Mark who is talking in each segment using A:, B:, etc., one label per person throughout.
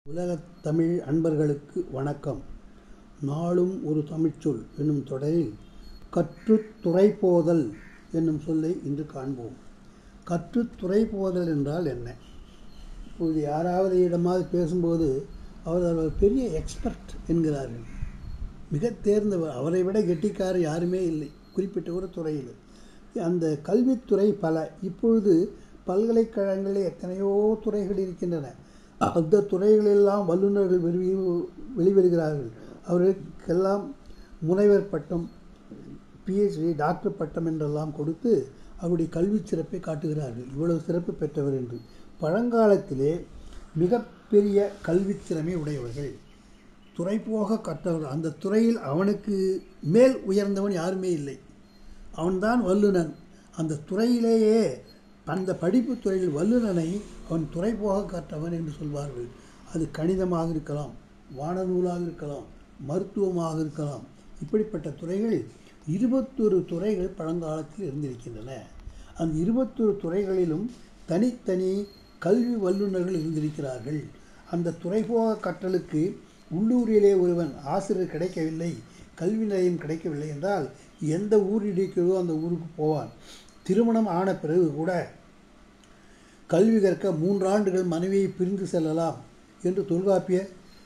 A: உலகத் தமிழ் அன்பர்களுக்கு வணக்கம் நாளும் ஒரு தமிழ்ச்சொல் என்னும் தொடரில் கற்றுத் துறைபோதல் என்னும் சொல்லை இன்று காண்போம் கற்றுத் துறைபோதல் என்றால் என்ன இப்போது யாராவது இடமாவது பேசும்போது அவர் அவர் பெரிய எக்ஸ்பர்ட் என்கிறார்கள் மிக தேர்ந்தவர் அவரை விட கெட்டிக்காரர் யாருமே இல்லை குறிப்பிட்ட ஒரு துறையில் அந்த கல்வித்துறை பல இப்பொழுது பல்கலைக்கழகங்களில் எத்தனையோ துறைகள் இருக்கின்றன அந்த துறைகளெல்லாம் வல்லுநர்கள் வெளி வெளிவருகிறார்கள் அவர்களுக்கெல்லாம் முனைவர் பட்டம் பிஹெச்டி டாக்டர் பட்டம் என்றெல்லாம் கொடுத்து அவருடைய கல்வி சிறப்பை காட்டுகிறார்கள் இவ்வளவு சிறப்பு பெற்றவர் என்று பழங்காலத்திலே மிகப்பெரிய கல்வி திறமை உடையவர்கள் துறை போக கற்றவர் அந்த துறையில் அவனுக்கு மேல் உயர்ந்தவன் யாருமே இல்லை அவன்தான் வல்லுனன் அந்த துறையிலேயே அந்த படிப்பு துறையில் வல்லுனனை அவன் துறை போக கற்றவன் என்று சொல்வார்கள் அது கணிதமாக இருக்கலாம் வானநூலாக இருக்கலாம் மருத்துவமாக இருக்கலாம் இப்படிப்பட்ட துறைகள் இருபத்தொரு துறைகள் பழங்காலத்தில் இருந்திருக்கின்றன அந்த இருபத்தொரு துறைகளிலும் தனித்தனி கல்வி வல்லுநர்கள் இருந்திருக்கிறார்கள் அந்த துறை போக கற்றலுக்கு உள்ளூரிலே ஒருவன் ஆசிரியர் கிடைக்கவில்லை கல்வி நிலையம் கிடைக்கவில்லை என்றால் எந்த ஊர் இருக்கிறதோ அந்த ஊருக்கு போவான் திருமணம் ஆன பிறகு கூட கல்வி கற்க மூன்றாண்டுகள் மனைவியை பிரிந்து செல்லலாம் என்று தொல்காப்பிய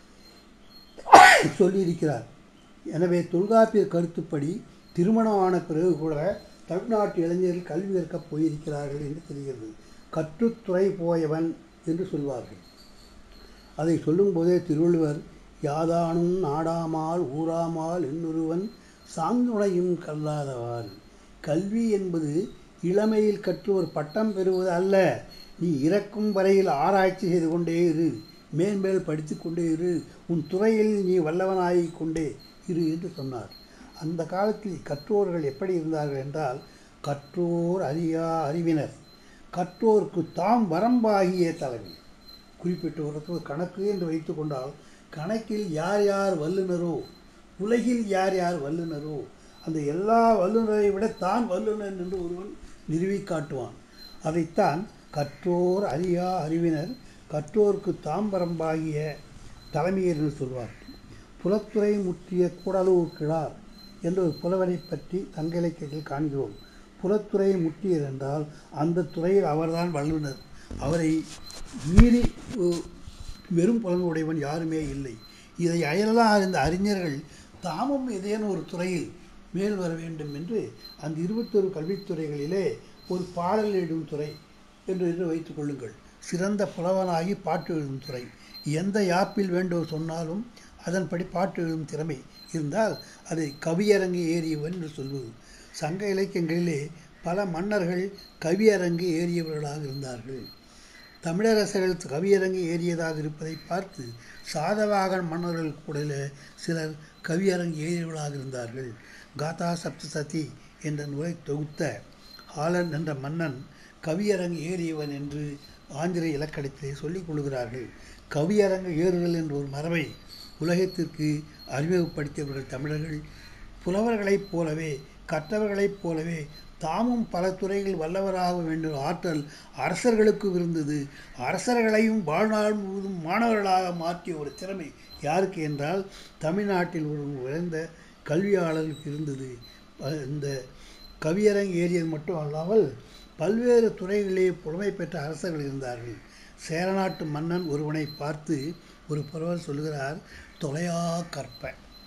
A: சொல்லியிருக்கிறார் எனவே தொல்காப்பிய கருத்துப்படி திருமணம் ஆன பிறகு கூட தமிழ்நாட்டு இளைஞர்கள் கல்வி கற்கப் போயிருக்கிறார்கள் என்று தெரிகிறது கற்றுத்துறை போயவன் என்று சொல்வார்கள் அதை சொல்லும்போதே திருவள்ளுவர் யாதானும் நாடாமால் ஊராமால் என்னொருவன் சாங்குணையும் கல்லாதவாறு கல்வி என்பது இளமையில் கற்று ஒரு பட்டம் பெறுவது அல்ல நீ இறக்கும் வரையில் ஆராய்ச்சி செய்து கொண்டே இரு மேன்மேல் படித்து கொண்டே இரு உன் துறையில் நீ வல்லவனாகிக் கொண்டே இரு என்று சொன்னார் அந்த காலத்தில் கற்றோர்கள் எப்படி இருந்தார்கள் என்றால் கற்றோர் அறியா அறிவினர் கற்றோர்க்கு தாம் வரம்பாகிய தலைமை குறிப்பிட்ட ஒரு கணக்கு என்று வைத்து கொண்டால் கணக்கில் யார் யார் வல்லுனரோ உலகில் யார் யார் வல்லுனரோ அந்த எல்லா வல்லுநரை விட தான் வல்லுனர் என்று ஒருவன் நிறுவி காட்டுவான் அதைத்தான் கற்றோர் அறியா அறிவினர் கற்றோர்க்கு தாம்பரம்பாகிய தலைமையர் என்று சொல்வார் புலத்துறை முற்றிய கூடலூர் கிழார் என்ற ஒரு புலவரை பற்றி தங்க இலக்கியத்தில் காண்கிறோம் புலத்துறை முற்றியர் என்றால் அந்த துறையில் அவர்தான் வல்லுனர் அவரை மீறி வெறும் புலமை உடையவன் யாருமே இல்லை இதை அயலெல்லாம் அறிந்த அறிஞர்கள் தாமும் ஏதேனும் ஒரு துறையில் மேல் வர வேண்டும் என்று அந்த இருபத்தொரு கல்வித்துறைகளிலே ஒரு பாடல் எழுதும் துறை என்று என்று வைத்துக் கொள்ளுங்கள் சிறந்த புலவனாகி பாட்டு எழுதும் துறை எந்த யாப்பில் வேண்டும் சொன்னாலும் அதன்படி பாட்டு எழுதும் திறமை இருந்தால் அதை கவியரங்கு ஏறியவன் என்று சொல்வது சங்க இலக்கியங்களிலே பல மன்னர்கள் கவியரங்கு ஏறியவர்களாக இருந்தார்கள் தமிழரசர்கள் கவியரங்கு ஏறியதாக இருப்பதை பார்த்து சாதவாகன் மன்னர்கள் கூட சிலர் கவியரங்கு ஏறியவர்களாக இருந்தார்கள் காதா சப்தசதி என்ற நூலை தொகுத்த ஹாலன் என்ற மன்னன் கவியரங்கு ஏறியவன் என்று ஆந்திர இலக்கணத்திலே சொல்லிக் கொள்கிறார்கள் கவியரங்கு ஏறுதல் என்ற ஒரு மரபை உலகத்திற்கு அறிமுகப்படுத்தியவர்கள் தமிழர்கள் புலவர்களைப் போலவே கற்றவர்களைப் போலவே தாமும் பல துறைகள் வல்லவராக வேண்டும் ஆற்றல் அரசர்களுக்கு இருந்தது அரசர்களையும் வாழ்நாள் முழுவதும் மாணவர்களாக மாற்றிய ஒரு திறமை யாருக்கு என்றால் தமிழ்நாட்டில் ஒரு உயர்ந்த கல்வியாளர்களுக்கு இருந்தது இந்த கவியரங்கு ஏரியது மட்டும் அல்லாமல் பல்வேறு துறைகளிலே புலமை பெற்ற அரசர்கள் இருந்தார்கள் சேரநாட்டு மன்னன் ஒருவனை பார்த்து ஒரு புலவர் சொல்கிறார் தொலையா கற்ப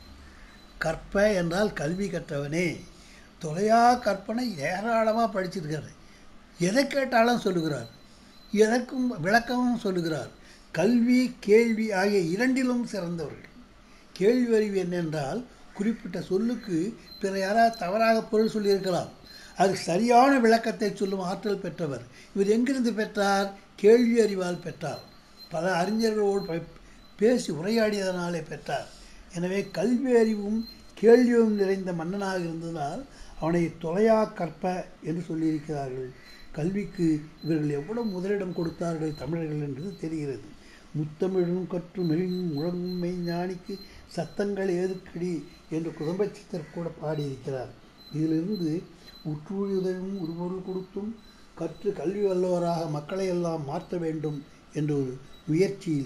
A: கற்ப என்றால் கல்வி கற்றவனே தொலையா கற்பனை ஏராளமாக படிச்சிருக்காரு எதை கேட்டாலும் சொல்லுகிறார் எதற்கும் விளக்கமும் சொல்லுகிறார் கல்வி கேள்வி ஆகிய இரண்டிலும் சிறந்தவர்கள் கேள்வி அறிவு என்னென்றால் குறிப்பிட்ட சொல்லுக்கு பிற யாராவது தவறாக பொருள் சொல்லியிருக்கலாம் அது சரியான விளக்கத்தை சொல்லும் ஆற்றல் பெற்றவர் இவர் எங்கிருந்து பெற்றார் கேள்வி அறிவால் பெற்றார் பல அறிஞர்களோடு பேசி உரையாடியதனாலே பெற்றார் எனவே கல்வி அறிவும் கேள்வியும் நிறைந்த மன்னனாக இருந்ததால் அவனை தொலையா கற்ப என்று சொல்லியிருக்கிறார்கள் கல்விக்கு இவர்கள் எவ்வளவு முதலிடம் கொடுத்தார்கள் தமிழர்கள் என்பது தெரிகிறது முத்தமிழும் கற்று மெழுகும் முழங்கும் மெய்ஞானிக்கு சத்தங்கள் ஏதுக்கடி என்று குடும்பச்சித்தர் கூட பாடியிருக்கிறார் இதிலிருந்து உற்றுயுதவும் உருபொருள் கொடுத்தும் கற்று கல்வி வல்லவராக மக்களை எல்லாம் மாற்ற வேண்டும் என்ற ஒரு முயற்சியில்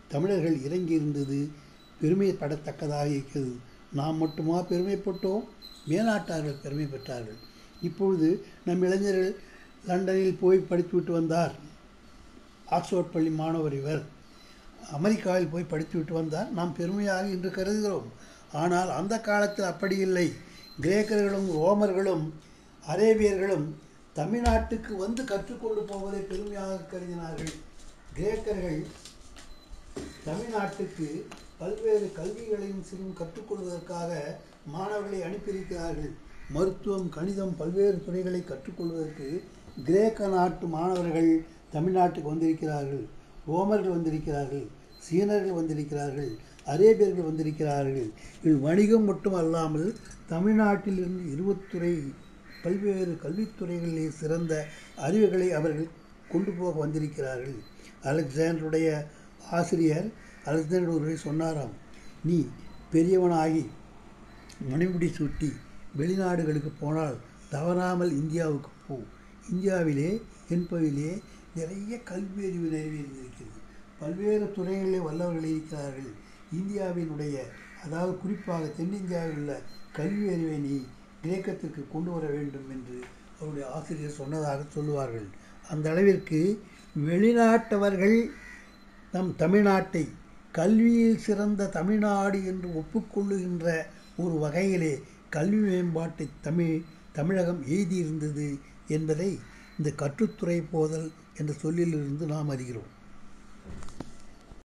A: தமிழர்கள் இறங்கியிருந்தது பெருமைப்படத்தக்கதாக இருக்கிறது நாம் மட்டுமா பெருமைப்பட்டோம் மேலாட்டார்கள் பெருமை பெற்றார்கள் இப்பொழுது நம் இளைஞர்கள் லண்டனில் போய் படித்துவிட்டு வந்தார் ஆக்ஸ்போர்ட் பள்ளி மாணவர் இவர் அமெரிக்காவில் போய் படித்துவிட்டு வந்தார் நாம் பெருமையாக இன்று கருதுகிறோம் ஆனால் அந்த காலத்தில் அப்படி இல்லை கிரேக்கர்களும் ரோமர்களும் அரேபியர்களும் தமிழ்நாட்டுக்கு வந்து கற்றுக்கொண்டு போவதை பெருமையாக கருதினார்கள் கிரேக்கர்கள் தமிழ்நாட்டுக்கு பல்வேறு கல்விகளையும் சிறும் கற்றுக்கொள்வதற்காக மாணவர்களை அனுப்பியிருக்கிறார்கள் மருத்துவம் கணிதம் பல்வேறு துறைகளை கற்றுக்கொள்வதற்கு கிரேக்க நாட்டு மாணவர்கள் தமிழ்நாட்டுக்கு வந்திருக்கிறார்கள் ரோமர்கள் வந்திருக்கிறார்கள் சீனர்கள் வந்திருக்கிறார்கள் அரேபியர்கள் வந்திருக்கிறார்கள் இது வணிகம் மட்டும் அல்லாமல் தமிழ்நாட்டிலிருந்து இருபத்துறை பல்வேறு கல்வித்துறைகளிலே சிறந்த அறிவுகளை அவர்கள் கொண்டு போக வந்திருக்கிறார்கள் அலெக்சாண்டருடைய ஆசிரியர் அலெக்சாண்டர் ஒருவரை சொன்னாராம் நீ பெரியவனாகி மணிமுடி சுட்டி வெளிநாடுகளுக்கு போனால் தவறாமல் இந்தியாவுக்கு போ இந்தியாவிலே என்பதிலே நிறைய கல்வி அறிவு நிறைவேறியிருக்கிறது பல்வேறு துறைகளிலே வல்லவர்கள் இருக்கிறார்கள் இந்தியாவினுடைய அதாவது குறிப்பாக தென்னிந்தியாவில் உள்ள கல்வி அறிவை நீ கிரேக்கத்திற்கு கொண்டு வர வேண்டும் என்று அவருடைய ஆசிரியர் சொன்னதாக சொல்லுவார்கள் அந்த அளவிற்கு வெளிநாட்டவர்கள் நம் தமிழ்நாட்டை கல்வியில் சிறந்த தமிழ்நாடு என்று ஒப்புக்கொள்ளுகின்ற ஒரு வகையிலே கல்வி மேம்பாட்டை தமிழ் தமிழகம் எய்தியிருந்தது என்பதை இந்த கற்றுத்துறை போதல் என்ற சொல்லிலிருந்து நாம் அறிகிறோம்